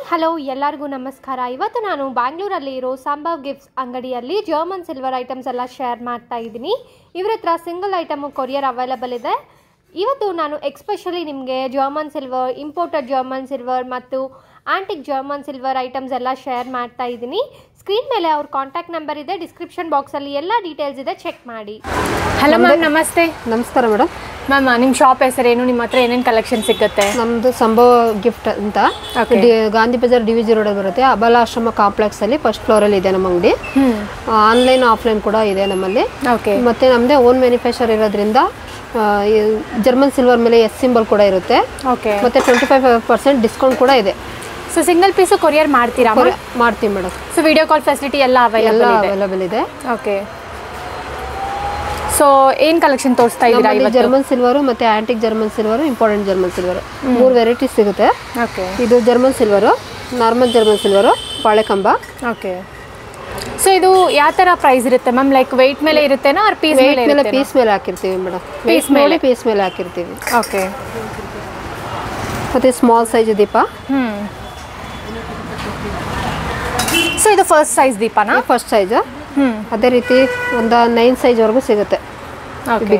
Hello ಎಲ್ಲರಿಗೂ ನಮಸ್ಕಾರ ಇವತ್ತು ನಾನು ಬ್ಯಾಂಗ್ಳೂರಲ್ಲಿ ಇರೋ ಸಂಭವ್ ಗಿಫ್ಟ್ಸ್ ಅಂಗಡಿಯಲ್ಲಿ ಜರ್ಮನ್ ಸಿಲ್ವರ್ ಐಟಮ್ಸ್ ಎಲ್ಲ ಶೇರ್ ಮಾಡ್ತಾ ಇದ್ದೀನಿ ಇವ್ರ ಹತ್ರ ಸಿಂಗಲ್ ಐಟಮು ಕೊರಿಯರ್ ಅವೈಲಬಲ್ ಇದೆ ಇವತ್ತು ನಾನು ಎಕ್ಸ್ಪೆಷಲಿ ನಿಮಗೆ German silver imported German silver ಮತ್ತು ಆಂಟಿಕ್ ಜರ್ಮನ್ ಸಿಲ್ವರ್ ಐಟಮ್ಸ್ ಎಲ್ಲ ಶೇರ್ ಮಾಡ್ತಾ ಇದ್ದೀನಿ ಸ್ಕ್ರೀನ್ ಮೇಲೆ ಅವ್ರ ಕಾಂಟ್ಯಾಕ್ಟ್ ನಂಬರ್ ಇದೆ ಡಿಸ್ಕ್ರಿಪ್ಷನ್ ಬಾಕ್ಸಲ್ಲಿ ಎಲ್ಲ ಡೀಟೇಲ್ಸ್ ಇದೆ ಚೆಕ್ ಮಾಡಿ ಹಲೋ ಮ್ಯಾಮ್ ನಮಸ್ತೆ ನಮಸ್ಕಾರ ಮೇಡಮ್ ಮ್ಯಾಮ್ ನಿಮ್ಮ ಶಾಪ್ ಹೆಸರೇನು ನಿಮ್ಮ ಹತ್ರ ಏನೇನು ಕಲೆಕ್ಷನ್ ಸಿಗುತ್ತೆ ನಮ್ಮದು ಸಂಭವ ಗಿಫ್ಟ್ ಅಂತ Okay. ಡಿ- Gandhi Bazaar D V G ರೋಡಲ್ಲಿ ಬರುತ್ತೆ ಅಬಲಾಶ್ರಮ ಕಾಂಪ್ಲೆಕ್ಸ್ ಅಲ್ಲಿ ಫಸ್ಟ್ ಫ್ಲೋರಲ್ಲಿ ಇದೆ ನಮ್ಮ ಅಂಗಡಿ ಆನ್ಲೈನ್ ಆಫ್ಲೈನ್ ಕೂಡ ಇದೆ ನಮ್ಮಲ್ಲಿ ಓಕೆ ಮತ್ತೆ ನಮ್ಮದೇ ಓನ್ ಮ್ಯಾನುಫ್ಯಾಕ್ಚರ್ ಇರೋದ್ರಿಂದ ಜರ್ಮನ್ ಸಿಲ್ವರ್ ಮೇಲೆ ಎಸ್ ಸಿಂಬಲ್ ಕೂಡ ಇರುತ್ತೆ ಓಕೆ ಮತ್ತೆ ಟ್ವೆಂಟಿ ಫೈವ್ ಪರ್ಸೆಂಟ್ ಡಿಸ್ಕೌಂಟ್ ಕೂಡ ಇದೆ ಸೊ ಸಿಂಗಲ್ ಪೀಸು ಕೊರಿಯರ್ ಮಾಡ್ತೀರಾ ಕೊರಿ- ಮಾಡ್ತೀವಿ madam so video call facility ಎಲ್ಲ ಎಲ್ಲ ಅವೈಲೇಬಲ್ ಇದೆ ಅವೈಲಬಲ್ ಇದೆ ಓಕೆ ಸೊ ಏನು ಕಲೆಕ್ಷನ್ ತೋರಿಸ್ತಾ ಇದ್ದೀರಾ ನಮ್ಮಲ್ಲಿ ಇವತ್ತು ಜರ್ಮನ್ ಸಿಲ್ವರು ಮತ್ತೆ antique German silver important German silver ಮೂರು ವೆರೈಟೀಸ್ ಸಿಗುತ್ತೆ ಓಕೆ ಇದು German silver normal German silver ಬಾಳೆಕಂಬ ಓಕೆ ಸೊ ಇದು ಯಾವ ಥರ ಪ್ರೈಸ್ ಇರುತ್ತೆ ಮ್ಯಾಮ್ ಲೈಕ್ ವೆಯ್ಟ್ ಮೇಲೆ ಇರುತ್ತೆನಾ ಆರ್ ಪೀಸ್ ಮೇಲೆ ವೇಟ್ ಮೇಲೆ ಇರುತ್ತೆ ಪೀಸ್ ಮೇಲೆ ಹಾಕಿರ್ತೀವಿ ಮೇಡಮ್ Piece ಪೀಸ್ ಮೇಲೆ. ಮೇಲೆ ಪೀಸ್ ಮೇಲೆ ಹಾಕಿರ್ತೀವಿ ಓಕೆ ಮತ್ತೆ ಸ್ಮಾಲ್ ಸೈಜ್ ದೀಪ ಹ್ಞೂ ಸೊ ಇದು ಫಸ್ಟ್ ಸೈಜ್ ದೀಪನಾ ಫಸ್ಟ್ ಸೈಜ್ ಹ್ಞೂ ಅದೇ ರೀತಿ ಒಂದು ನೈನ್ ಸೈಜ್ವರೆಗೂ ಸಿಗುತ್ತೆ ಓಕೆ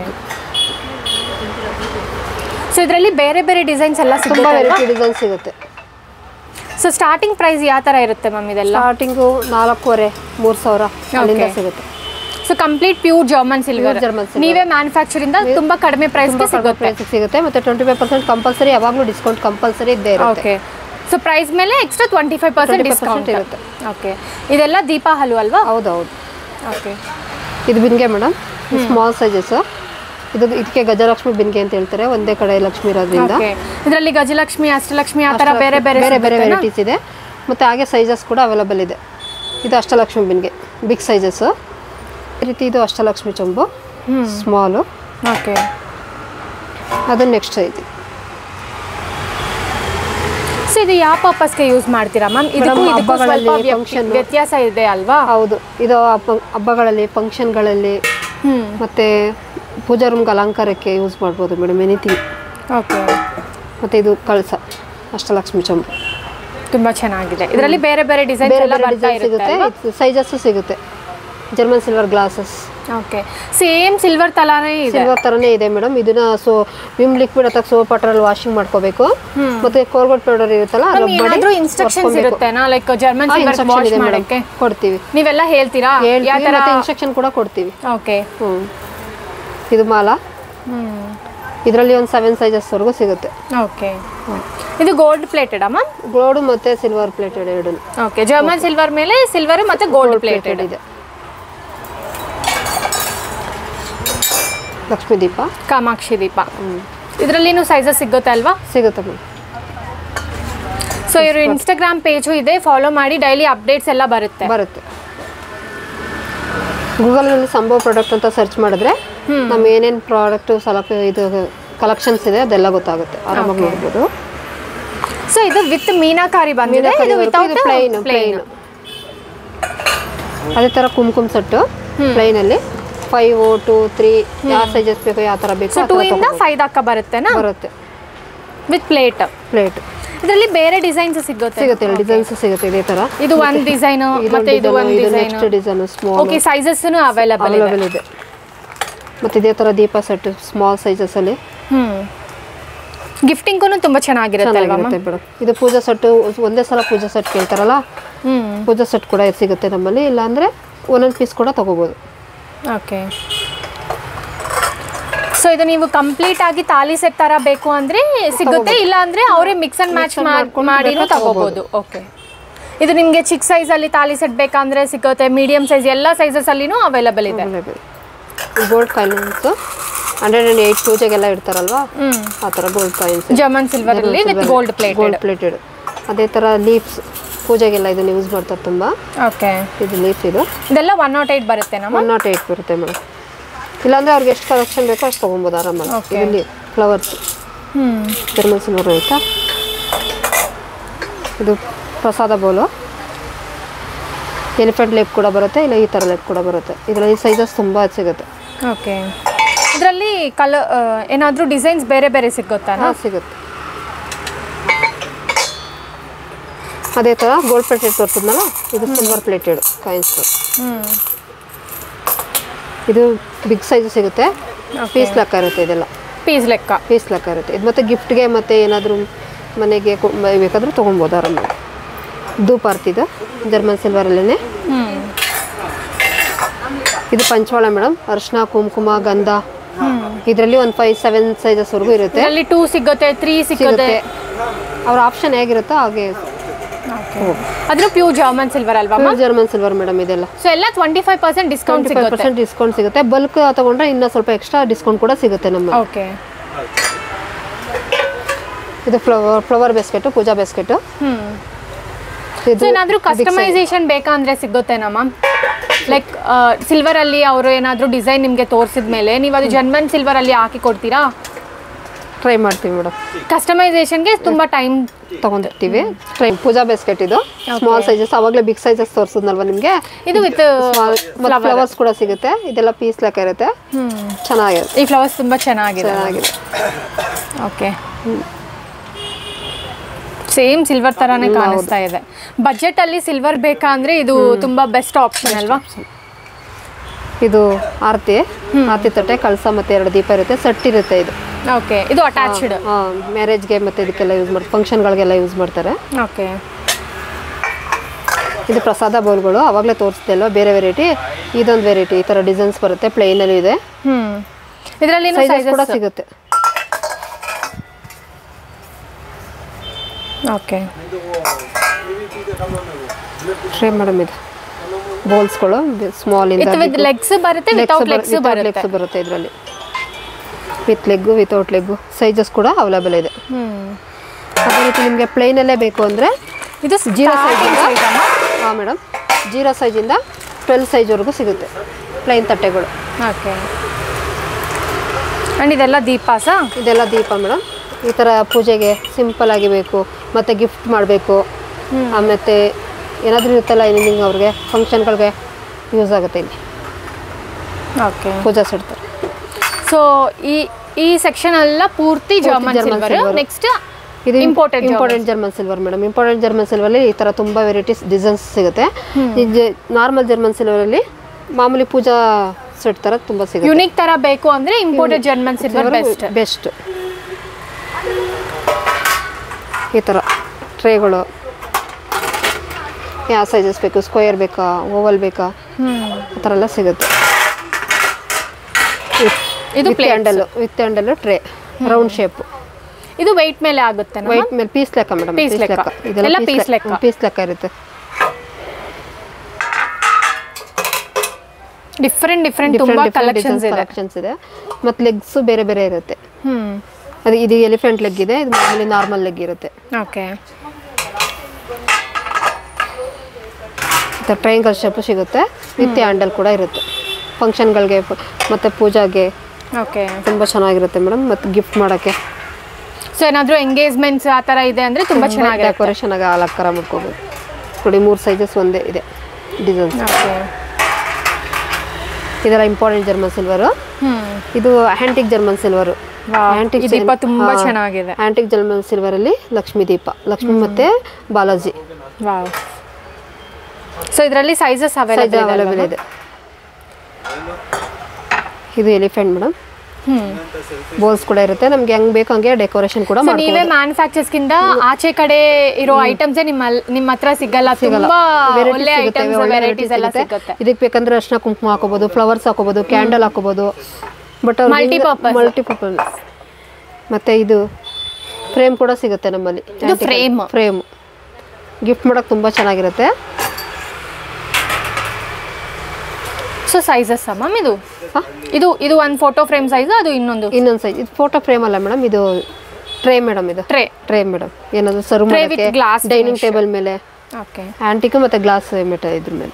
ಸೊ ಇದರಲ್ಲಿ ಬೇರೆ ಬೇರೆ ಡಿಸೈನ್ಸ್ ಎಲ್ಲ ತುಂಬ ಸಿಗುತ್ತೆ ವೆರೈಟಿ ಡಿಸೈನ್ ಸಿಗುತ್ತೆ ಸೊ ಸ್ಟಾರ್ಟಿಂಗ್ ಪ್ರೈಸ್ ಯಾವ ಥರ ಇರುತ್ತೆ ಮ್ಯಾಮ್ ಇದೆಲ್ಲ ಸ್ಟಾರ್ಟಿಂಗು ನಾಲ್ಕೂವರೆ ಮೂರು ಸಾವಿರ ಅಲ್ಲಿಂದ Okay. ಸಿಗುತ್ತೆ so complete pure German silver Pure German silver. ನೀವೇ ಮ್ಯಾನುಫ್ಯಾಕ್ಚರ್ ಇಂದ ತುಂಬಾ ಕಡಿಮೆ ಪ್ರೈಸ್ಗೆ ಸಿಗುತ್ತೆ ಪ್ರೈಸ್ ಸಿಗುತ್ತೆ ಮತ್ತೆ ಟ್ವೆಂಟಿ ಫೈವ್ ಪರ್ಸೆಂಟ್ ಕಂಪಲ್ಸರಿ ಯಾವಾಗಲೂ ಡಿಸ್ಕೌಂಟ್ ಕಂಪಲ್ಸರಿ ಇದ್ದೇ ಇರುತ್ತೆ ಓಕೆ ಸೊ ಪ್ರೈಸ್ ಮೇಲೆ extra twenty five percent 25% discount ಇರುತ್ತೆ. ಓಕೆ ಇದೆಲ್ಲ ದೀಪ ಹಲು ಅಲ್ವಾ ಹೌದು ಹೌದು ಓಕೆ ಇದು ಬಿನ್ಗೆ ಮೇಡಮ್ ಸ್ಮಾಲ್ ಸೈಜಸ್ ಇದು ಇದಕ್ಕೆ ಗಜಲಕ್ಷ್ಮಿ ಬಿನ್ಗೆ ಅಂತ ಹೇಳ್ತಾರೆ ಒಂದೇ ಕಡೆ ಲಕ್ಷ್ಮಿ ಇರೋದ್ರಿಂದ ಓಕೆ ಇದರಲ್ಲಿ ಗಜಲಕ್ಷ್ಮಿ ಅಷ್ಟಲಕ್ಷ್ಮಿ ಆ ಥರ ಬೇರೆ ಬೇರೆ ಬೇರೆ ಬೇರೆ ಸಿಗುತ್ತೆನಾ? ವೆರೈಟೀಸ್ ಇದೆ ಮತ್ತು ಹಾಗೆ ಸೈಜಸ್ ಕೂಡ ಅವೈಲಬಲ್ ಇದೆ ಇದು ಅಷ್ಟಲಕ್ಷ್ಮಿ ಬಿನ್ಗೆ ಬಿಗ್ ಸೈಜಸ್ ಈ ರೀತಿ ಇದು ಅಷ್ಟಲಕ್ಷ್ಮಿ ಚೊಂಬು ಸ್ಮಾಲು ಓಕೆ ಅದು ನೆಕ್ಸ್ಟ್ ಸೈಜ್ ಸೊ ಇದು ಯಾವ ಪರ್ಪಸ್ಗೆ ಯೂಸ್ ಮಾಡ್ತೀರಾ ಮ್ಯಾಮ್ ಇದಕ್ಕೂ Madam, ಇದಕ್ಕೂ ಸ್ವಲ್ಪ ಹಬ್ಬಗಳಲ್ಲಿ, ವ್ಯ- function. ವ್ಯತ್ಯಾಸ ಇದೆ ಅಲ್ವಾ ಹೌದು ಇದು ಹಬ್ಬ ಹಬ್ಬಗಳಲ್ಲಿ ಫಂಕ್ಷನ್ಗಳಲ್ಲಿ ಹ್ಮ್ ಮತ್ತು ಪೂಜಾ ರೂಮ್ಗೆ ಅಲಂಕಾರಕ್ಕೆ ಯೂಸ್ ಮಾಡ್ಬೋದು ಮೇಡಮ್ ಎನಿಥಿಂಗ್ ಓಕೆ ಮತ್ತು ಇದು ಕಳಸ ಅಷ್ಟಲಕ್ಷ್ಮಿ ಚೊಂಬು ತುಂಬಾ ಚೆನ್ನಾಗಿದೆ ಇದರಲ್ಲಿ ಬೇರೆ ಬೇರೆ ಡಿಸೈನ್ಸ್ ಬೇರೆ ಎಲ್ಲ ಬೇರೆ ಬರ್ತಾ ಡಿಸೈನ್ ಇರುತ್ತೆ ಸಿಗುತ್ತೆ ಸೈಜಸ್ಸು ಸಿಗುತ್ತೆ German silver glasses okay same silver ತಲಾನೇ ಇದೆ ಸಿಲ್ವರ್ ತರನೇ ಇದೆ ಮೇಡಮ್ ಇದನ್ನ ಸೊ ವಿಮ್ ಲಿಕ್ವಿಡ್ ಅಥವಾ ಸೋಪ್ ವಾಟರ್ ವಾಷಿಂಗ್ ಮಾಡ್ಕೋಬೇಕು ಮತ್ತೆ ಕೋಲ್ಗೇಟ್ ಪೌಡರ್ ಇರುತ್ತಲ್ಲ ಮ್ಯಾಮ್ rub ಮಾಡಿ ಏನಾದ್ರೂ ಇನ್ಸ್ಟ್ರಕ್ಷನ್ಸ್ ಒರ್ಸ್ಕೊಬೇಕು. ಇರುತ್ತೆನಾ ಲೈಕ್ ಜರ್ಮನ್ ಹಾ, ಸಿಲ್ವರ್ instruction ವಾಶ್ ಇದೆ madam. ಮಾಡಕ್ಕೆ ಕೊಡ್ತೀವಿ ನೀವೆಲ್ಲ ಹೇಳ್ತೀರಾ ಯಾವ ಹೇಳ್ತೀವಿ ಥರ ಮತ್ತೆ ಇನ್ಸ್ಟ್ರಕ್ಷನ್ ಕೂಡ ಕೊಡ್ತೀವಿ ಓಕೆ ಹ್ಮ್ ಇದು ಮಾಲ ಹ್ಮ್ ಇದರಲ್ಲಿ ಒಂದು ಸೆವೆನ್ ಸೈಜಸ್ ವರೆಗೂ ಸಿಗುತ್ತೆ ಓಕೆ ಇದು ಗೋಲ್ಡ್ ಪ್ಲೇಟೆಡ್ ಮ್ಯಾಮ್ ಗೋಲ್ಡ್ ಮತ್ತೆ ಸಿಲ್ವರ್ ಪ್ಲೇಟೆಡ್ ಎರಡು ಓಕೆ ಜರ್ಮನ್ ಸಿಲ್ವರ್ ಮೇಲೆ ಸಿಲ್ವರ್ ಮತ್ತೆ ಗೋಲ್ಡ್ ಪ್ಲೇಟೆಡ್ ಇದೆ ಲಕ್ಷ್ಮೀ ದೀಪ ಕಾಮಾಕ್ಷಿ ದೀಪ ಇದರಲ್ಲಿನೂ ಸೈಜಸ್ ಸಿಗುತ್ತೆ ಅಲ್ವಾ ಸಿಗುತ್ತೆ ಮೇಡಮ್ ಸೊ ಇವರು ಇನ್ಸ್ಟಾಗ್ರಾಮ್ ಪೇಜು ಇದೆ ಫಾಲೋ ಮಾಡಿ ಡೈಲಿ ಅಪ್ಡೇಟ್ಸ್ ಎಲ್ಲ ಬರುತ್ತೆ ಬರುತ್ತೆ ಗೂಗಲ್ನಲ್ಲಿ ಸಂಭವ ಪ್ರಾಡಕ್ಟ್ ಅಂತ ಸರ್ಚ್ ಮಾಡಿದ್ರೆ ನಮ್ಮ ಏನೇನು ಪ್ರಾಡಕ್ಟು ಸಲಪ ಇದು ಕಲೆಕ್ಷನ್ಸ್ ಇದೆ ಅದೆಲ್ಲ ಗೊತ್ತಾಗುತ್ತೆ ಆರಾಮಾಗಿ ನೋಡ್ಬೋದು ಸೊ ಇದು ವಿತ್ ಮೀನಾಕಾರಿ ಬಂದಿದೆ ಇದು ವಿತೌಟ್ ಪ್ಲೈನ್ ಪ್ಲೈನ್ ಅದೇ ಥರ ಕುಂಕುಮ ಸೆಟ್ಟು ಪ್ಲೈನಲ್ಲಿ ಫೈವ್ ಟು ತ್ರೀ ಯಾವ ಸೈಜಸ್ ಬೇಕು ಯಾವ ಥರ ಬೇಕು ಸೊ ಆ ಟೂ ಥರ ಇಂದ ತಗೋಬೋದು. ಫೈವ್ ದಕ್ಕ ಬರುತ್ತೆನಾ ಬರುತ್ತೆ ವಿತ್ ಪ್ಲೇಟ್ ಪ್ಲೇಟ್ ಇದರಲ್ಲಿ ಬೇರೆ ಡಿಸೈನ್ಸ್ ಸಿಗುತ್ತೆ ಸಿಗುತ್ತೆ ಡಿಸೈನ್ಸ್ ಸಿಗುತ್ತೆ ಇದೇ ಥರ ಇದು ಒಂದ್ ಡಿಸೈನ್ ಮತ್ತೆ ಇದು ಒಂದ್ design next design small okay sizes available ಇದೆ ಅವೈಲೇಬಲ್ ಇದೆ ಮತ್ತೆ ಇದೇ ಥರ ದೀಪ ಸೆಟ್ ಸ್ಮಾಲ್ ಸೈಜಸ್ ಅಲ್ಲಿ ಹ್ಮ್ ಗಿಫ್ಟಿಂಗೂ ತುಂಬಾ ಚೆನ್ನಾಗಿರುತ್ತೆ ಅಲ್ವಾ ಚೆನ್ನಾಗಿರುತ್ತೆ ಮೇಡಮ್ ಇದು ಪೂಜಾ ಸೆಟ್ ಒಂದೇ ಸಲ ಪೂಜಾ ಸೆಟ್ ಕೇಳ್ತಾರಲ್ಲ ಹ್ಮ್ ಪೂಜಾ ಸೆಟ್ ಕೂಡ ಸಿಗುತ್ತೆ ನಮ್ಮಲ್ಲಿ ಇಲ್ಲಾಂದ್ರೆ ಒಂದೊಂದು ಪೀಸ್ ಕೂಡ ತಗೋಬೋದು ಓಕೆ ಸೊ ಇದು ನೀವು ಕಂಪ್ಲೀಟ್ ಆಗಿ ತಾಲಿ ಸೆಟ್ ತರ ಬೇಕು ಅಂದ್ರೆ ಸಿಗುತ್ತೆ ಇಲ್ಲ ಅಂದ್ರೆ ಅವರೇ ಮಿಕ್ಸ್ ಅಂಡ್ ಮ್ಯಾಚ್ ಮಾಡ್ಕೊಂಡು ಮಾಡಿನೂ ಬೇಕಾದ್ರೆ ತಗೋಬಹುದು ಓಕೆ ಇದು ನಿಮಗೆ ಚಿಕ್ಕ ಸೈಜ್ ಅಲ್ಲಿ ತಾಲಿ ಸೆಟ್ ಬೇಕಂದ್ರೆ ಸಿಗುತ್ತೆ ಮೀಡಿಯಂ ಸೈಜ್ ಎಲ್ಲ ಸೈಜಸ್ ಅಲ್ಲಿನೂ ಅವೈಲಬಲ್ ಇದೆ available gold coins hundred and eight ಪೂಜೆಗೆಲ್ಲ ಇಡ್ತಾರಲ್ವಾ ಹ್ಮ್ ಆ ಥರ ಗೋಲ್ಡ್ ಕಾಯಿನ್ಸ್ ಜರ್ಮನ್ ಸಿಲ್ವರ್ ಅಲ್ಲಿ with gold plate gold plated ಅದೇ ಥರ ಲೀಫ್ಸ್ ಪೂಜೆಗೆಲ್ಲ ಇದನ್ನು ಯೂಸ್ ಮಾಡ್ತಾರೆ ತುಂಬ ಓಕೆ ಇದು ಲೀಫ್ ಇದು ಇದೆಲ್ಲ ಒನ್ ನಾಟ್ ಏಟ್ ಬರುತ್ತೆ ನಮ್ಮ ಒನ್ ನಾಟ್ ಏಯ್ಟ್ ಬರುತ್ತೆ ಮೇಡಮ್ ಇಲ್ಲಾಂದ್ರೆ ಅವ್ರಿಗೆ ಎಷ್ಟು ಕಲೆಕ್ಷನ್ ಬೇಕೋ ಅಷ್ಟು ತೊಗೊಬೋದು ಆರಾಮಾಗಿ Okay. ಇಲ್ಲಿ ಫ್ಲವರ್ಸ್ ಹ್ಮ್ ಜರ್ಮನ್ ಸಿಲ್ವರ್ ಆಯಿತಾ ಇದು ಪ್ರಸಾದ ಬೋಲು ಎಲಿಫೆಂಟ್ ಲೇಪ್ ಕೂಡ ಬರುತ್ತೆ ಇಲ್ಲ ಈ ಥರ ಲೇಪ್ ಕೂಡ ಬರುತ್ತೆ ಇದರಲ್ಲಿ ಸೈಜಸ್ ತುಂಬ ಸಿಗುತ್ತೆ ಓಕೆ ಇದರಲ್ಲಿ ಕಲ ಏನಾದರೂ ಡಿಸೈನ್ಸ್ ಬೇರೆ ಬೇರೆ ಸಿಗುತ್ತಾ ಹಾಂ ಸಿಗುತ್ತೆ ಅದೇ ಥರ ಗೋಲ್ಡ್ ಪ್ಲೇಟೆಡ್ ತೋರಿಸಿದ್ನಲ್ಲ ಇದು ಸಿಲ್ವರ್ ಪ್ಲೇಟೆಡ್ ಕಾಯಿನ್ಸ್ ಇದು ಬಿಗ್ ಸೈಜ್ ಸಿಗುತ್ತೆ ಪೀಸ್ ಲೆಕ್ಕ ಇರುತ್ತೆ ಇದೆಲ್ಲ ಪೀಸ್ ಲೆಕ್ಕ ಪೀಸ್ ಲೆಕ್ಕ ಇರುತ್ತೆ ಇದು ಮತ್ತೆ ಗಿಫ್ಟ್ಗೆ ಮತ್ತೆ ಏನಾದರೂ ಮನೆಗೆ ಕೊ- ಬೇಕಾದ್ರೆ ತೊಗೊಬೋದು ಆರಾಮಾಗಿ ಧೂಪ ಇದು ಜರ್ಮನ್ ಸಿಲ್ವರಲ್ಲೇ ಹ್ಮ್ ಇದು ಪಂಚವಾಳ ಮೇಡಮ್ ಅರಿಶಿನ ಕುಂಕುಮ ಗಂಧ ಇದರಲ್ಲಿ ಒಂದು ಫೈವ್ ಸೆವೆನ್ ಸೈಜಸ್ವರೆಗೂ ಇರುತ್ತೆ ಇದರಲ್ಲಿ ಟೂ ಸಿಗುತ್ತೆ ತ್ರೀ ಸಿಗುತ್ತೆ ಸಿಗುತ್ತೆ ಅವ್ರ ಆಪ್ಷನ್ ಹೇಗಿರುತ್ತೋ ಹಾಗೆ ಅದ್ರ ಪ್ಯೂರ್ ಜರ್ಮನ್ ಸಿಲ್ವರ್ ಅಲ್ವಾ ಜರ್ಮನ್ ಸಿಲ್ವರ್ ಮೇಡಮ್ ಇದೆಲ್ಲ ಸೊ ಎಲ್ಲ twenty five percent discount twenty five ಸಿಗುತ್ತೆ ಪರ್ಸೆಂಟ್ ಡಿಸ್ಕೌಂಟ್ ಸಿಗುತ್ತೆ ಬಲ್ಕ್ ತಗೊಂಡ್ರೆ ಇನ್ನೂ ಸ್ವಲ್ಪ ಎಕ್ಸ್ಟ್ರಾ ಡಿಸ್ಕೌಂಟ್ ಕೂಡ ಸಿಗುತ್ತೆ ನಮ್ಮ ಓಕೆ ಇದು ಫ್ಲವರ್ ಫ್ಲವರ್ ಬಿಸ್ಕೆಟು ಪೂಜಾ ಬಿಸ್ಕೆಟು ಹ್ಮ್ ಸೊ ಏನಾದರೂ ಕಸ್ಟಮೈಸೇಷನ್ ಬೇಕಂದ್ರೆ ಸಿಗುತ್ತೇನಾ ಮ್ಯಾಮ್ ಲೈಕ್ ಸಿಲ್ವರ್ ಅಲ್ಲಿ ಅವರು ಏನಾದರೂ ಡಿಸೈನ್ ನಿಮಗೆ ತೋರಿಸಿದ ಮೇಲೆ ನೀವು ಅದು ಜರ್ಮನ್ ಸಿಲ್ವರ್ ಅಲ್ಲಿ ಹಾಕಿ ಕೊಡ್ತೀರಾ ಟ್ರೈ ಮಾಡ್ತೀವಿ ಮೇಡಮ್ ಕಸ್ಟಮೈಸೇಷನ್ಗೆ ತುಂಬಾ ಟೈಮ್ ತಗೊಂಡಿರ್ತೀವಿ ಟ್ರೈ ಪೂಜಾ ಬಿಸ್ಕೆಟ್ ಇದು ಸ್ಮಾಲ್ ಸೈಜಸ್ ಅವಾಗಲೇ ಬಿಗ್ ಸೈಜಸ್ ತೋರಿಸಿದ್ನಲ್ವ ನಿಮಗೆ ಇದು ವಿತ್ ಮತ್ತು ಫ್ಲವರ್ಸ್ ಕೂಡ ಸಿಗುತ್ತೆ ಇದೆಲ್ಲ ಪೀಸ್ ಲೆಕ್ಕ ಇರುತ್ತೆ ಚೆನ್ನಾಗಿರುತ್ತೆ ಈ ಫ್ಲವರ್ಸ್ ತುಂಬಾ ಚೆನ್ನಾಗಿದೆ ಚೆನ್ನಾಗಿದೆ ಓಕೆ ಸೇಮ್ ಸಿಲ್ವರ್ ತರಾನೇ ಕಾಣಿಸ್ತಾ ಇದೆ ಬಜೆಟ್ ಅಲ್ಲಿ ಸಿಲ್ವರ್ ಬೇಕಾ ಅಂದ್ರೆ ಇದು ತುಂಬಾ ಬೆಸ್ಟ್ ಆಪ್ಷನ್ ಅಲ್ವಾ ಇದು ಆರತಿ ಆರತಿ ತಟ್ಟೆ ಕಳಸ ಮತ್ತೆ ಎರಡು ದೀಪ ಇರುತ್ತೆ ಸೆಟ್ ಇರುತ್ತೆ ಇದು ಓಕೆ ಇದು ಅಟ್ಯಾಚ್ಡ್ ಮ್ಯಾರೇಜ್ಗೆ ಮತ್ತೆ ಇದಕ್ಕೆಲ್ಲ ಯೂಸ್ ಮಾಡ್ತಾರೆ ಫಂಕ್ಷನ್ಗಳಿಗೆಲ್ಲ ಯೂಸ್ ಮಾಡ್ತಾರೆ ಓಕೆ ಇದು ಪ್ರಸಾದ ಬೌಲ್ಗಳು ಅವಾಗಲೇ ತೋರಿಸ್ದೆ ಅಲ್ವಾ ಬೇರೆ ವೆರೈಟಿ ಇದೊಂದು ವೆರೈಟಿ ಈ ಥರ ಡಿಸೈನ್ಸ್ ಬರುತ್ತೆ ಪ್ಲೇನಲ್ಲಿ ಇದೆ ಹ್ಮ್ ಇದರಲ್ಲಿ ಸೈಜಸ್ ಕೂಡ ಸಿಗುತ್ತೆ ಓಕೆ ಟ್ರೈ ಮೇಡಮ್ ಇದು ಬೌಲ್ಸ್ಗಳು ಸ್ಮಾಲ್ ಇಂದ ಇದು ವಿತ್ ಲೆಗ್ಸ್ ಬರುತ್ತೆ ವಿತೌಟ್ ಲೆಗ್ಸ್ ಬರುತ್ತೆ ಲೆಗ್ಸ್ ಬರುತ್ತೆ ಇದರಲ್ಲಿ with leg without leg sizes ಕೂಡ ಅವೈಲೇಬಲ್ ಇದೆ ಹ್ಮ್ ಅದೇ ರೀತಿ ನಿಮಗೆ ಪ್ಲೈನಲ್ಲೇ ಬೇಕು ಅಂದರೆ ಇದು ಜೀರೋ starting ಸೈಜಿಂದ size ಅಮ್ಮ? ಹಾಂ ಮೇಡಮ್ ಜೀರೋ ಸೈಜಿಂದ ಟ್ವೆಲ್ ಸೈಜ್ವರೆಗೂ ಸಿಗುತ್ತೆ ಪ್ಲೈನ್ ತಟ್ಟೆಗಳು ಓಕೆ ಅಂಡ್ ಇದೆಲ್ಲ ದೀಪಾಸ ಇದೆಲ್ಲ ದೀಪ ಮೇಡಮ್ ಈ ಥರ ಪೂಜೆಗೆ ಸಿಂಪಲ್ ಆಗಿ ಬೇಕು ಮತ್ತು ಗಿಫ್ಟ್ ಮಾಡಬೇಕು ಮತ್ತು ಏನಾದರೂ ಇರುತ್ತಲ್ಲ ಏನಿಂಗ್ ಅವ್ರಿಗೆ ಫಂಕ್ಷನ್ಗಳಿಗೆ ಯೂಸ್ ಆಗುತ್ತೆ ಇಲ್ಲಿ ಓಕೆ ಪೂಜಾ ಸೆಟ್ ಸೊ ಈ ಈ ಸೆಕ್ಷನ್ ಎಲ್ಲ ಪೂರ್ತಿ German German silver silver. Next ಇದು Imported important German silver madam important German ಸಿಲ್ವರಲ್ಲಿ ಈ ಥರ ತುಂಬ ವೆರೈಟೀಸ್ ಡಿಸೈನ್ಸ್ ಸಿಗುತ್ತೆ ಈ ನಾರ್ಮಲ್ ಜರ್ಮನ್ ಸಿಲ್ವರಲ್ಲಿ ಮಾಮೂಲಿ ಪೂಜಾ ಸೆಟ್ ಥರ ತುಂಬ ಸಿಗುತ್ತೆ ಯುನಿಕ್ ತರ ಬೇಕು ಅಂದ್ರೆ imported German silver best best ಈ ಥರ ಟ್ರೇಗಳು ಯಾವ ಸೈಜಸ್ ಬೇಕು ಸ್ಕ್ವೇರ್ ಬೇಕಾ ಓವಲ್ ಬೇಕಾ ಆ ಥರ ಎಲ್ಲ ಸಿಗುತ್ತೆ ಇದು with handle with handle tray round shape ಇದು ವೆಯ್ಟ್ ಮೇಲೆ ಆಗುತ್ತೆ ವೈಟ್ ಮೇಲೆ ಪೀಸ್ ಲೆಕ್ಕ ಮೇಡಮ್ Piece ಲೆಕ್ಕ. ಎಲ್ಲ piece ಲೆಕ್ಕ. ಪೀಸ್ ಲೆಕ್ಕ ಇರುತ್ತೆ ಡಿಫ್ರೆಂಟ್ ಡಿಫ್ರೆಂಟ್ ತುಂಬಾ ಕಲೆಕ್ಷನ್ಸ್ ಇದೆ ಕಲೆಕ್ಷನ್ಸ್ ಇದೆ ಮತ್ತು ಲೆಗ್ಸ್ ಬೇರೆ ಬೇರೆ ಇರುತ್ತೆ ಹ್ಮ್ ಅದು ಇದು ಎಲಿಫೆಂಟ್ ಲೆಗ್ ಇದೆ ಇದು ಮಾಮೂಲಿ ನಾರ್ಮಲ್ ಲೆಗ್ ಇರುತ್ತೆ ಓಕೆ ಮತ್ತು ಟ್ರಯಾಂಗಲ್ ಶೇಪು ಸಿಗುತ್ತೆ ವಿತ್ ಹ್ಯಾಂಡಲ್ ಕೂಡ ಇರುತ್ತೆ ಫಂಕ್ಷನ್ಗಳಿಗೆ ಮತ್ತು ಪೂಜಾಗೆ ಓಕೆ ತುಂಬ ಚೆನ್ನಾಗಿರುತ್ತೆ ಮೇಡಮ್ ಮತ್ತು ಗಿಫ್ಟ್ ಮಾಡೋಕ್ಕೆ ಸೊ ಏನಾದ್ರು ಎಂಗೇಜ್ಮೆಂಟ್ಸ್ ಆ ತರ ಇದೆ ಅಂದ್ರೆ ತುಂಬಾ ಚೆನ್ನಾಗಿರುತ್ತೆ ಡೆಕೋರೇಷನ್ ಆಗಿ ಅಲಂಕಾರ ಮಾಡ್ಕೋಬೋದು ನೋಡಿ ಮೂರು ಸೈಜಸ್ ಒಂದೇ ಇದೆ ಡಿಸೈನ್ಸ್ ಓಕೆ ಇದೆಲ್ಲ ಇಂಪಾರ್ಟೆಂಟ್ ಜರ್ಮನ್ ಸಿಲ್ವರು ಹ್ಮ್ ಇದು ಹ್ಯಾಂಟಿಕ್ ಜರ್ಮನ್ ಸಿಲ್ವರು Wow. ಈ ದೀಪ ತುಂಬಾ ಚೆನ್ನಾಗಿದೆ ಆಂಟಿಕ್ ಜರ್ಮನ್ ಸಿಲ್ವರಲ್ಲಿ ಲಕ್ಷ್ಮೀ ದೀಪ ಲಕ್ಷ್ಮಿ ಮತ್ತೆ ಬಾಲಾಜಿ ವಾವ್ ಸೊ ಇದರಲ್ಲಿ ಸೈಜಸ್ ಸೈಜ್ ಅವೈಲೇಬಲ್ ಅವೈಲೇಬಲ್ ಇದೆ ಇದು ಎಲಿಫೆಂಟ್ ಮೇಡಮ್ ಹ್ಮ್ ಬೋಲ್ಸ್ ಕೂಡ ಇರುತ್ತೆ ನಮ್ಗೆ ಹೆಂಗ್ ಬೇಕು ಹಂಗೆ ಡೆಕೋರೇಷನ್ ಕೂಡ ಸೊ ನೀವೇ ಮ್ಯಾನುಫ್ಯಾಕ್ಚರ್ಸ್ ಗಿಂತ ಆಚೆ ಕಡೆ ಇರೋ ಐಟಮ್ಸ್ ನಿಮ್ಮ ನಿಮ್ಮ ಹತ್ರ ಸಿಗಲ್ಲ ತುಂಬಾ ಒಳ್ಳೆ ಐಟಮ್ಸ್ ವೆರೈಟೀಸ್ ಎಲ್ಲ ಸಿಗುತ್ತೆ ಇದಕ್ಕೆ ಬೇಕಂದ್ರೆ ಅರ್ಶಿನ ಕುಂಕುಮ ಹಾಕೋಬಹುದು ಫ್ಲವರ್ಸ್ ಹಾಕೋಬಹುದು ಕ್ಯಾಂಡಲ್ ಹಾಕೋಬಹುದು ಬಟ್ Multipurpose. ಮಲ್ಟಿಪರ್ಪಸ್ ಮತ್ತೆ ಇದು ಫ್ರೇಮ್ ಕೂಡ ಸಿಗುತ್ತೆ ನಮ್ಮಲ್ಲಿ ಇದು frame. ಫ್ರೇಮ್ ಗಿಫ್ಟ್ ಮಾಡಕ್ ತುಂಬಾ ಚೆನ್ನಾಗಿರುತ್ತೆ ಸೊ ಸೈಜಸ್ ಮ್ಯಾಮ್ ಇದು ಹಾ? ಇದು ಇದು ಒಂದು ಫೋಟೋ ಫ್ರೇಮ್ ಸೈಜ್ ಅದು ಇನ್ನೊಂದು ಇನ್ನೊಂದು ಸೈಜ್ ಇದು ಫೋಟೋ ಫ್ರೇಮ್ ಅಲ್ಲ ಮೇಡಮ್ ಇದು ಟ್ರೇ ಮೇಡಮ್ ಇದು ಟ್ರೇ ಟ್ರೇ ಮೇಡಮ್ ಏನಾದ್ರು ಸರ್ವ್ Tray with ಮಾಡೋಕ್ಕೆ glass ಡೈನಿಂಗ್ ಟೇಬಲ್ ಮೇಲೆ ಓಕೆ ಆಂಟಿಕ್ ಮತ್ತೆ ಗ್ಲಾಸ್ ಮೆಟ ಇದ್ರ ಮೇಲೆ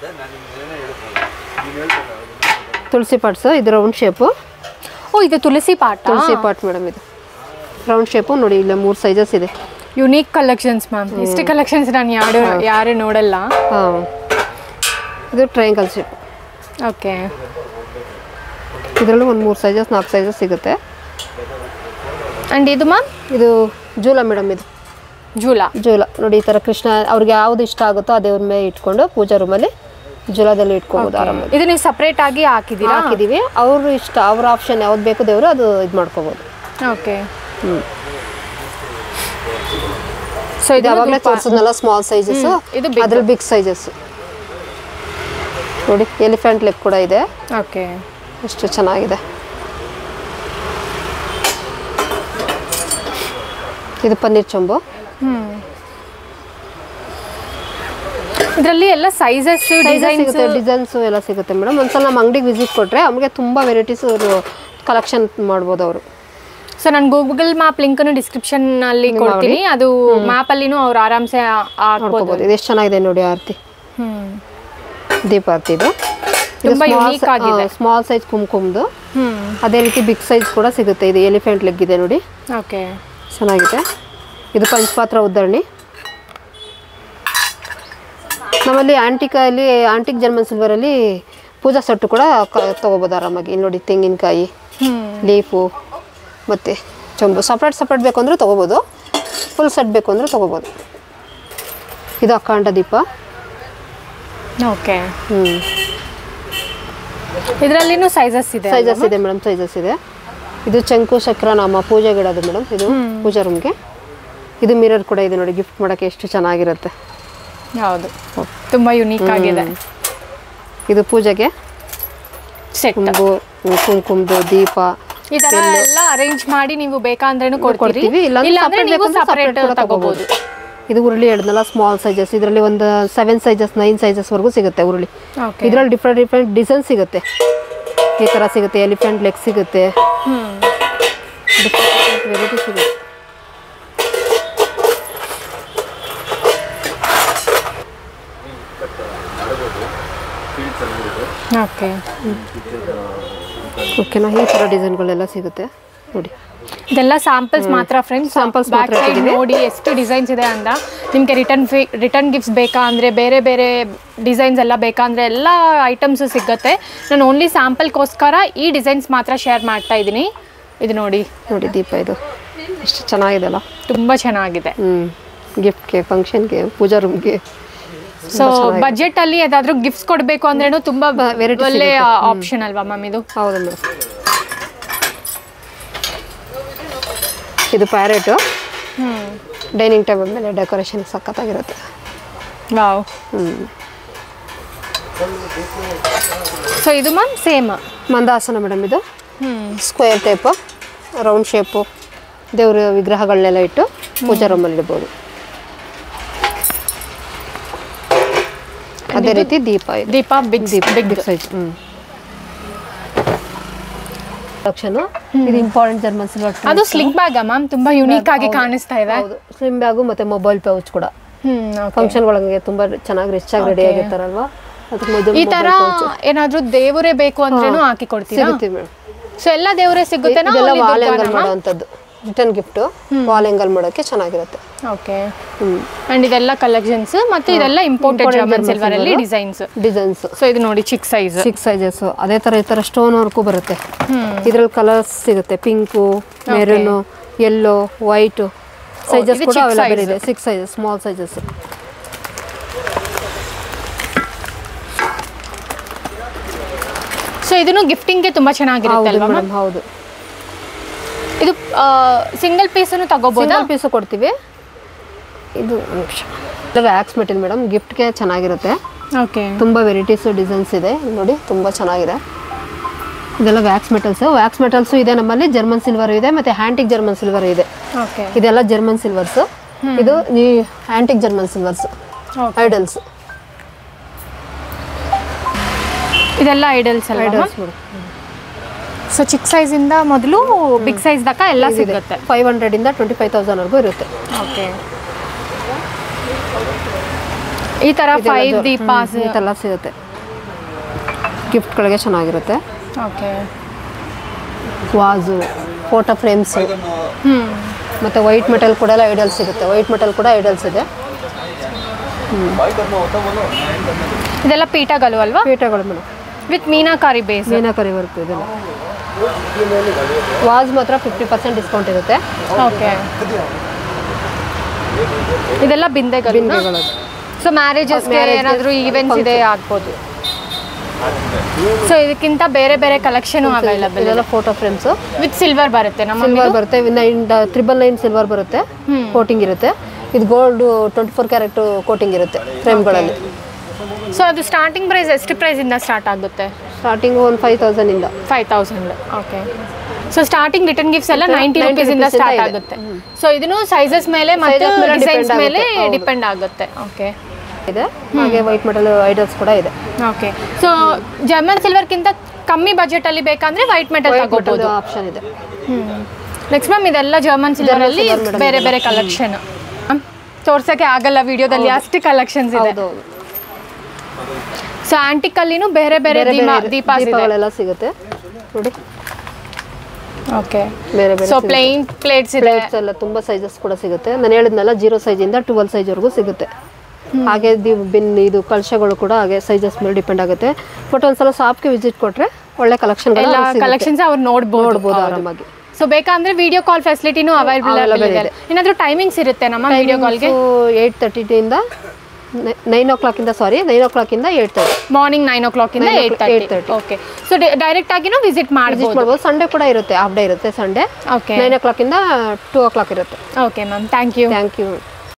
ತುಳಸಿ ಪಾಟ್ಸ್ ಇದು ರೌಂಡ್ ಶೇಪು ಓ ಇದು ತುಳಸಿ ಪಾಟ ತುಳಸಿ ಪಾಟ್ ಮೇಡಮ್ ಇದು ರೌಂಡ್ ಶೇಪು ನೋಡಿ ಇಲ್ಲ ಮೂರು ಸೈಜಸ್ ಇದೆ ಯುನೀಕ್ ಕಲೆಕ್ಷನ್ಸ್ ಮ್ಯಾಮ್ ಇಷ್ಟು ಕಲೆಕ್ಷನ್ಸ್ ನಾನು ಯಾರು ಯಾರು ನೋಡಲ್ಲ ಹಾಂ ಇದು ಟ್ರಯಾಂಗಲ್ ಶೇಪ್ ಓಕೆ ಇದರಲ್ಲೂ ಒಂದು ಮೂರು ಸೈಜಸ್ ನಾಲ್ಕು ಸೈಜಸ್ ಸಿಗುತ್ತೆ ಅಂಡ್ ಇದು ಮ್ಯಾಮ್ ಇದು ಜೂಲ ಮೇಡಮ್ ಇದು ಜೂಲ ಜೂಲ ನೋಡಿ ಈ ಥರ ಕೃಷ್ಣ ಅವ್ರಿಗೆ ಯಾವ್ದು ಇಷ್ಟ ಆಗುತ್ತೋ ಆ ದೇವ್ರ ಮೇಲೆ ಇಟ್ಕೊಂಡು ಪೂಜಾ ರೂಮಲ್ಲಿ ಜೂಲದಲ್ಲಿ ಇಟ್ಕೋಬೋದು ಆರಾಮಾಗಿ ಇದು ನೀವು ಸಪ್ರೇಟ್ ಆಗಿ ಹಾಕಿದ್ದೀರಾ ಹಾಕಿದೀವಿ ಅವ್ರ ಇಷ್ಟ ಅವ್ರ ಆಪ್ಷನ್ ಯಾವ್ದು ಬೇಕು ದೇವರು ಅದು ಇದು ಮಾಡ್ಕೋಬೋದು ಓಕೆ ಹ್ಮ್. ಸೊ ಇದು ಇದು ಯಾವಾಗಲೇ ತೋರಿಸಿದ್ನಲ್ಲ ಸ್ಮಾಲ್ ಸೈಜಸ್ ಇದು big. ಅದ್ರಲ್ಲಿ ಬಿಗ್ ಸೈಜಸ್ ನೋಡಿ ಎಲಿಫೆಂಟ್ ಲೆಗ್ ಕೂಡ ಇದೆ ಓಕೆ ಎಷ್ಟು ಚೆನ್ನಾಗಿದೆ ಇದು ಪನ್ನೀರ್ ಚೊಂಬು ಇದರಲ್ಲಿ ಎಲ್ಲ ಸೈಜಸ್ ಡಿಸೈನ್ಸ್ ಸಿಗುತ್ತೆ ಡಿಸೈನ್ಸ್ ಎಲ್ಲ ಸಿಗುತ್ತೆ ಮೇಡಮ್ ಒಂದ್ಸಲ ನಮ್ಮ ಅಂಗಡಿಗೆ ವಿಸಿಟ್ ಕೊಟ್ರೆ ಅವ್ರಿಗೆ ತುಂಬಾ ವೆರೈಟೀಸ್ ಅವರು ಕಲೆಕ್ಷನ್ ಮಾಡ್ಬೋದು ಅವರು ಸೊ ನಾನು ಗೂಗಲ್ ಮ್ಯಾಪ್ ಲಿಂಕ್ ಡಿಸ್ಕ್ರಿಪ್ಷನ್ ಅಲ್ಲಿ ಕೊಡ್ತೀನಿ ಅದು ಮ್ಯಾಪ್ ಅಲ್ಲಿನೂ ಅವ್ರು ಆರಾಮ್ಸೆ ಹಾಕ್ಬೋದು ನೋಡ್ಕೋಬೋದು ಇದು ಎಷ್ಟು ಚೆನ್ನಾಗಿದೆ ನೋಡಿ ಆರತಿ ಹ್ಮ್ ದೀಪ ಆರತಿ ಇದು ತುಂಬಾ unique ಆಗಿದೆ. ಸ್ಮಾಲ್ ಸೈಜ್ ಕುಂಕುಮ್ದು ಹ್ಮ್ ಅದೇ ರೀತಿ ಬಿಗ್ ಸೈಜ್ ಕೂಡ ಸಿಗುತ್ತೆ ಇದು ಎಲಿಫೆಂಟ್ ಲೆಗ್ ಇದೆ ನೋಡಿ ಓಕೆ ಚೆನ್ನಾಗಿದೆ ಇದು ಪಂಚಪಾತ್ರ ಉದ್ದರಣಿ ನಮ್ಮಲ್ಲಿ ಆಂಟಿಕಲ್ಲಿ ಆಂಟಿಕ್ ಜರ್ಮನ್ ಸಿಲ್ವರಲ್ಲಿ ಪೂಜಾ ಸೆಟ್ಟು ಕೂಡ ಕ- ತಗೋಬೋದು ಆರಾಮಾಗಿ ಇಲ್ಲಿ ನೋಡಿ ತೆಂಗಿನಕಾಯಿ ಹ್ಮ್ ಲೀಫು ಮತ್ತು ಚೊಂಬು ಸಪ್ರೇಟ್ ಸಪ್ರೇಟ್ ಬೇಕು ಅಂದರೆ ತೊಗೋಬೋದು ಫುಲ್ ಸೆಟ್ ಬೇಕು ಅಂದರೆ ತೊಗೋಬೋದು ಇದು ಅಖಂಡ ದೀಪ ಓಕೆ ಹ್ಞೂ ಇದರಲ್ಲಿನೂ ಸೈಜಸ್ ಇದೆ ಸೈಜಸ್ ಇದೆ ಮೇಡಮ್ ಸೈಜಸ್ ಇದೆ ಇದು ಚಂಕು ಚಕ್ರ ನಾಮ ಪೂಜೆ ಗಿಡದು ಮೇಡಮ್ ಇದು ಪೂಜಾ ರೂಮ್ಗೆ ಇದು ಮಿರರ್ ಕೂಡ ಇದೆ ನೋಡಿ ಗಿಫ್ಟ್ ಮಾಡೋಕ್ಕೆ ಎಷ್ಟು ಚೆನ್ನಾಗಿರುತ್ತೆ ಹೌದು ತುಂಬಾ ಯುನೀಕ್ ಆಗಿದೆ ಇದು ಪೂಜೆಗೆ ಸೆಟ್ ಕುಂಬು ಕುಂಕುಮದು ದೀಪ ಈ ತರ ಎಲ್ಲ ಅರೇಂಜ್ ಮಾಡಿ ನೀವು ಬೇಕಂದ್ರೇನು ಕೊಡ್ತೀರಿ ಕೊಡ್ತೀವಿ ಇಲ್ಲಾಂದ್ರೆ ಇಲ್ಲಾಂದ್ರೆ separate ನೀವು ಬೇಕಂದ್ರೆ ಸಪರೇಟ್ separate ಕೂಡ ತಗೋಬಹುದು ಇದು ಉರುಳಿ ಹೇಳಿದ್ನಲ್ಲ ಸ್ಮಾಲ್ ಸೈಜಸ್ ಇದರಲ್ಲಿ ಒಂದು ಸೆವೆನ್ ಸೈಜಸ್ ನೈನ್ ಸೈಜಸ್ವರೆಗೂ ಸಿಗುತ್ತೆ ಉರುಳಿ ಓಕೆ ಇದರಲ್ಲಿ ಡಿಫ್ರೆಂಟ್ ಡಿಫ್ರೆಂಟ್ ಡಿಸೈನ್ ಸಿಗುತ್ತೆ ಈ ಥರ ಸಿಗುತ್ತೆ ಎಲಿಫೆಂಟ್ ಲೆಗ್ ಸಿಗುತ್ತೆ ಹ್ಮ್ ಡಿಫ್ರೆಂಟ್ ವೆರೈಟಿ ಸಿಗುತ್ತೆ ಓಕೆ ಓಕೆನಾ ಈ ಥರ ಡಿಸೈನ್ಗಳೆಲ್ಲ ಸಿಗುತ್ತೆ ನೋಡಿ ಇದೆಲ್ಲ ಸ್ಯಾಂಪಲ್ಸ್ ಮಾತ್ರ ಫ್ರೆಂಡ್ಸ್ Samples ಬ್ಯಾಕ್ ಮಾತ್ರ ಸೈಡ್ ನೋಡಿ ಎಷ್ಟು ಡಿಸೈನ್ಸ್ ಇದೆ ಅಂತ ನಿಮಗೆ ರಿಟರ್ನ್ ಫಿ ರಿಟರ್ನ್ ಗಿಫ್ಟ್ಸ್ ಬೇಕಾ ಅಂದರೆ ಬೇರೆ ಬೇರೆ ಡಿಸೈನ್ಸ್ ಎಲ್ಲ ಬೇಕಾ ಅಂದರೆ ಎಲ್ಲ ಐಟಮ್ಸ್ ಸಿಗುತ್ತೆ ನಾನು ಓನ್ಲಿ ಸ್ಯಾಂಪಲ್ಗೋಸ್ಕರ ಈ ಡಿಸೈನ್ಸ್ ಮಾತ್ರ ಶೇರ್ ಮಾಡ್ತಾ ಇದ್ದೀನಿ ಇದು ನೋಡಿ ನೋಡಿ ದೀಪ ಇದು ಎಷ್ಟು ಚೆನ್ನಾಗಿದೆ ಅಲ್ಲ ತುಂಬ ಚೆನ್ನಾಗಿದೆ ಹ್ಞೂ ಗಿಫ್ಟ್ಗೆ ಫಂಕ್ಷನ್ಗೆ ಪೂಜಾ ರೂಮ್ಗೆ ಸೊ ಬಜೆಟ್ ಅಲ್ಲಿ ಯಾವ್ದಾದ್ರು ಗಿಫ್ಟ್ಸ್ ಕೊಡಬೇಕು ಅಂದ್ರೇನು ತುಂಬಾ ಬ- variety ಒಳ್ಳೆ ಸಿಗುತ್ತೆ. ಆಪ್ಷನ್ ಅಲ್ವಾ ಮ್ಯಾಮ್ ಇದು ಹೌದು ಮೇಡಮ್ ಇದು ಪ್ಯಾರೆಟು ಹ್ಮ್ ಡೈನಿಂಗ್ ಟೇಬಲ್ ಮೇಲೆ ಡೆಕೋರೇಷನ್ ಸಖತ್ತಾಗಿರುತ್ತೆ ವಾವ್ ಹ್ಞೂ ಸೊ ಇದು ಮ್ಯಾಮ್ ಸೇಮ್ ಮಂದಾಸನ ಮೇಡಮ್ ಇದು ಹ್ಮ್ ಸ್ಕ್ವೇರ್ ಟೈಪು ರೌಂಡ್ ಶೇಪು ದೇವ್ರ ವಿಗ್ರಹಗಳನ್ನೆಲ್ಲ ಇಟ್ಟು ಪೂಜಾ ರೂಮಲ್ಲಿ ಇಡ್ಬೋದು ಅದೇ ರೀತಿ ದೀಪ ಇದು ದೀಪ ಬಿಗ್ ದೀಪ ಬಿಗ್ ಬಿಗ್ ಸೈಜ್ ಹ್ಞೂ ಲಕ್ಷನು ಇದು ಇಂಪಾರ್ಟೆಂಟ್ ಜರ್ಮನ್ ಸಿಲ್ವರ್ ಅದು ಸ್ಲಿಂಗ್ ಬ್ಯಾಗ್ ಮ್ಯಾಮ್ ತುಂಬಾ ಯುನೀಕ್ ಆಗಿ ಕಾಣಿಸ್ತಾ ಇದೆ ಹೌದು ಸ್ಲಿಮ್ ಬ್ಯಾಗು ಮತ್ತು ಮೊಬೈಲ್ ಪೌಚ್ ಕೂಡ ಹ್ಮ್ okay. ಫಂಕ್ಷನ್ಗಳಿಗೆ ತುಂಬ ಚೆನ್ನಾಗಿ ರಿಚ್ ಆಗಿ ರೆಡಿ ಆಗಿರ್ತಾರಲ್ವಾ ಅದಕ್ಕೆ ಮೊದಲು ಈ ತರ ಏನಾದ್ರೂ ದೇವರೇ ಬೇಕು ಅಂದ್ರೇನು ಹಾಕಿ ಕೊಡ್ತೀರಾ ಸಿಗುತ್ತೆ ಮೇಡಮ್ ಸೊ ಎಲ್ಲ ದೇವರೇ ಸಿಗುತ್ತೆನಾ ಇದೆಲ್ಲ ವಾಲ್ ಆಂಗಲ್ ಮಾಡೋವಂಥದ್ದು ರಿಟರ್ನ್ ಗಿಫ್ಟು ವಾಲ್ ಆಂಗಲ್ ಮಾಡೋಕ್ಕೆ ಚೆನ್ನಾಗಿರುತ್ತೆ ಓಕೆ ಹ್ಞೂ ಅಂಡ್ ಇದೆಲ್ಲ ಕಲೆಕ್ಷನ್ಸ್ ಮತ್ತೆ ಇದೆಲ್ಲ ಇಂಪೋರ್ಟೆಡ್ ಜರ್ಮನ್ ಸಿಲ್ವರ್ ಅಲ್ಲಿ ಡಿಸೈನ್ಸ್ ಡಿಸೈನ್ಸ್ ಸೊ ಇದು ನೋಡಿ ಚಿಕ್ ಸೈಜ್ ಸಿಕ್ಸ್ ಸೈಜಸ್ ಅದೇ ಥರ ಈ ಥರ ಸ್ಟೋನ್ ವರ್ಕು ಬರುತ್ತೆ ಇದ್ರಲ್ಲಿ ಕಲರ್ಸ್ ಸಿಗುತ್ತೆ pink maroon yellow white sizes ಇದು ಕೂಡ ಚಿಕ್ಕ ಅವೈಲೇಬಲ್ size. ಇದೆ six sizes small sizes so ಇದನ್ನು ಗಿಫ್ಟಿಂಗ್ಗೆ ತುಂಬಾ ಚೆನ್ನಾಗಿರುತ್ತೆ ಹೌದು ಅಲ್ವಾ ಮೇಡಮ್ ಹೌದು ಇದು ಸಿಂಗಲ್ ಪೀಸನ್ನು ತಗೋಬೋದಾ ಸಿಂಗಲ್ ಪೀಸು ಕೊಡ್ತೀವಿ ಇದು ವ್ಯಾಕ್ಸ್ ಮೆಟೀರಿಯಲ್ ಮೇಡಮ್ ಗಿಫ್ಟ್ಗೆ ಚೆನ್ನಾಗಿರುತ್ತೆ ಓಕೆ ತುಂಬ ವೆರೈಟೀಸ್ ಡಿಸೈನ್ಸ್ ಇದೆ ನೋಡಿ ತುಂಬ ಚೆನ್ನಾಗಿದೆ ಇದೆಲ್ಲ ವ್ಯಾಕ್ಸ್ ಮೆಟಲ್ಸ್ ವ್ಯಾಕ್ಸ್ ಮೆಟಲ್ಸು ಇದೆ ನಮ್ಮಲ್ಲಿ ಜರ್ಮನ್ ಸಿಲ್ವರ್ ಇದೆ ಮತ್ತು ಹ್ಯಾಂಟಿಕ್ ಜರ್ಮನ್ ಸಿಲ್ವರ್ ಇದೆ ಓಕೆ ಇದೆಲ್ಲ ಜರ್ಮನ್ ಸಿಲ್ವರ್ಸ್ ಇದು ಈ ಹ್ಯಾಂಟಿಕ್ ಜರ್ಮನ್ ಸಿಲ್ವರ್ಸ್ ಐಡಲ್ಸ್ ಇದೆಲ್ಲ ಐಡಲ್ಸ್ ಅಲ್ಲ ಐಡಲ್ಸ್ ಮೇಡಮ್ ಸೊ ಚಿಕ್ಕ ಸೈಜ್ ಇಂದ ಮೊದಲು ಬಿಗ್ ಸೈಜ್ ತನಕ ಎಲ್ಲ ಸಿಗುತ್ತೆ ಫೈವ್ ಹಂಡ್ರೆಡಿಂದ ಟ್ವೆಂಟಿ ಫೈವ್ ತೌಸಂಡ್ವರೆಗೂ ಇರುತ್ತೆ ಓಕೆ ಈ ತರ ಫೈವ್ ದೀಪಾಸ್ ಈ ಥರ ಸಿಗುತ್ತೆ ಗಿಫ್ಟ್ಗಳಿಗೆ ಚೆನ್ನಾಗಿರುತ್ತೆ ಓಕೆ ವಾಸು ಫೋಟೋ ಫ್ರೇಮ್ಸು ಹ್ಮ್ ಮತ್ತು ವೈಟ್ ಮೆಟಲ್ ಕೂಡ ಎಲ್ಲ ಐಡಲ್ ಸಿಗುತ್ತೆ ವೈಟ್ ಮೆಟಲ್ ಕೂಡ ಐಡಲ್ಸ್ ಇದೆ ಇದೆಲ್ಲ ಪೀಠಗಳು ಅಲ್ವಾ ಪೀಠಗಳು madam with meenakari base meenakari work ಇದೆಲ್ಲ ವಾಸ್ ಮಾತ್ರ ಫಿಫ್ಟಿ ಪರ್ಸೆಂಟ್ ಡಿಸ್ಕೌಂಟ್ ಇರುತ್ತೆ ಓಕೆ ಇದೆಲ್ಲ ಬಿಂದೆಗಳು ಬಿಂದಿಗೆಗಳು ಸೊ ಮ್ಯಾರೇಜಸ್ಗೆ Marriage ಗೆ, ಏನಾದರೂ ಈವೆಂಟ್ಸ್ ಇದೆ ಆಗ್ಬೋದು ಸೊ ಇದಕ್ಕಿಂತ ಬೇರೆ ಬೇರೆ ಕಲೆಕ್ಷನ್ ಅವೈಲಬಲ್ ಇದೆಲ್ಲ ಫೋಟೋ ಫ್ರೇಮ್ಸು ವಿತ್ ಸಿಲ್ವರ್ ಬರುತ್ತೆ ನಮ್ಮ ಸಿಲ್ವರ್ ಬರುತ್ತೆ ನೈನ್ ತ್ರಿಬಲ್ ನೈನ್ ಸಿಲ್ವರ್ ಬರುತ್ತೆ ಕೋಟಿಂಗ್ ಇರುತ್ತೆ ಇದು gold twenty four carat coating ಇರುತ್ತೆ ಫ್ರೇಮ್ಗಳಲ್ಲಿ ಸೊ ಅದು ಸ್ಟಾರ್ಟಿಂಗ್ ಪ್ರೈಸ್ ಎಷ್ಟು ಪ್ರೈಸಿಂದ ಸ್ಟಾರ್ಟ್ ಆಗುತ್ತೆ ಸ್ಟಾರ್ಟಿಂಗ್ ಒಂದು ಫೈವ್ ತೌಸಂಡಿಂದ five thousand okay so starting return gifts ಎಲ್ಲ ನೈಂಟಿ 90 ರುಪೀಸ್ ಇಂದ rupees ಇಂದ ಸ್ಟಾರ್ಟ್ ಇದೆ. ಆಗುತ್ತೆ ಸೊ ಇದನ್ನು ಸೈಜಸ್ ಮೇಲೆ ಮತ್ತು Sizes ಮೇಲೆ ಡಿಸೈನ್ಸ್ depend ಮೇಲೆ ಆಗುತ್ತೆ, ಹೌದು. ಡಿಪೆಂಡ್ ಆಗುತ್ತೆ ಓಕೆ ಇದೆ ಹಾಗೆ ವೈಟ್ ಮೆಟಲ್ ಐಡಲ್ಸ್ ಕೂಡ ಇದೆ ಓಕೆ ಸೊ ಜರ್ಮನ್ ಸಿಲ್ವರ್ಗಿಂತ ಕಮ್ಮಿ ಬಜೆಟ್ ಅಲ್ಲಿ ಬೇಕಂದ್ರೆ ವೈಟ್ ಮೆಟಲ್ ವೈಟ್ ಮೆಟಲ್ ತಗೋಬಹುದು ಆಪ್ಷನ್ ಇದೆ ನೆಕ್ಸ್ಟ್ ಮ್ಯಾಮ್ ಇದೆಲ್ಲ ಜರ್ಮನ್ ಸಿಲ್ವರ್ ಅಲ್ಲಿ silver madam ಬೇರೆ ಬೇರೆ ಕಲೆಕ್ಷನ್ ತೋರ್ಸಕ್ಕೆ ಆಗಲ್ಲ ವಿಡಿಯೋದಲ್ಲಿ ಅಷ್ಟು ಕಲೆಕ್ಷನ್ಸ್ ಇದೆ ಹೌದು ಸೊ ಆಂಟಿಕ್ ಅಲ್ಲಿನೂ ಬೇರೆ ಬೇರೆ ಬೇರೆ ದೀಪ ಬೇರೆ ದೀಪಾಸ್ ಇದೆ ದೀಪಗಳೆಲ್ಲ ಸಿಗುತ್ತೆ ನೋಡಿ ಓಕೆ ಬೇರೆ ಬೇರೆ ಸೊ ಪ್ಲೇನ್ ಪ್ಲೇಟ್ಸ್ ಇದೆ ಪ್ಲೇಟ್ಸ್ ಎಲ್ಲ ತುಂಬಾ ಸೈಜಸ್ ಕೂಡ ಸಿಗುತ್ತೆ ನಾನು ಹೇಳಿದ್ನಲ್ಲ ಜೀರೋ ಸೈಜಿಂದ ಟ್ವೆಲ್ ಸೈಜ್ವರೆಗೂ ಸಿಗುತ್ತೆ ಹಾಗೆ ದಿ- ಬಿನ್ ಇದು ಕಳಶಗಳು ಕೂಡ ಹಾಗೆ ಸೈಜಸ್ ಮೇಲೆ ಡಿಪೆಂಡ್ ಆಗುತ್ತೆ ಬಟ್ ಒಂದ್ಸಲ ಶಾಪ್ಗೆ ವಿಸಿಟ್ ಕೊಟ್ರೆ ಒಳ್ಳೆ ಕಲೆಕ್ಷನ್ ಎಲ್ಲ ಕಲೆಕ್ಷನ್ಸ್ ಅವ್ರು ನೋಡ್ಬೋದು ನೋಡ್ಬೋದು ಆರಾಮಾಗಿ ಸೊ ಬೇಕಂದ್ರೆ ವಿಡಿಯೋ ಕಾಲ್ ಫೆಸಿಲಿಟಿನೂ ಅವೈಲಬಲ್ Available ಇದೆ ಏನಾದರೂ ಟೈಮಿಂಗ್ಸ್ ಇರುತ್ತೆ ನಮ್ಮ ವಿಡಿಯೋ ಕಾಲ್ಗೆ ಏಯ್ಟ್ ತರ್ಟಿಯಿಂದ ನೈನ್ ಓ ಕ್ಲಾಕಿಂದ ಸಾರಿ ನೈನ್ ಓ ಕ್ಲಾಕಿಂದ ಏಯ್ಟ್ ತರ್ಟಿ ಮಾರ್ನಿಂಗ್ ನೈನ್ ಓ ಕ್ಲಾಕಿಂದ Nine eight o'clock- thirty 8:30. Okay so direct ಆಗಿನೂ ವಿಸಿಟ್ ವಿಸಿಟ್ ಮಾಡ್ಬೋದು ಮಾಡ್ಬೋದು ಸಂಡೇ ಕೂಡ ಇರುತ್ತೆ ಹಾಫ್ ಡೇ ಇರುತ್ತೆ ಸಂಡೇ ಓಕೆ ನೈನ್ ಓ ಕ್ಲಾಕಿಂದ ಟೂ ಓ ಕ್ಲಾಕ್ ಇರುತ್ತೆ okay ma'am thank you thank you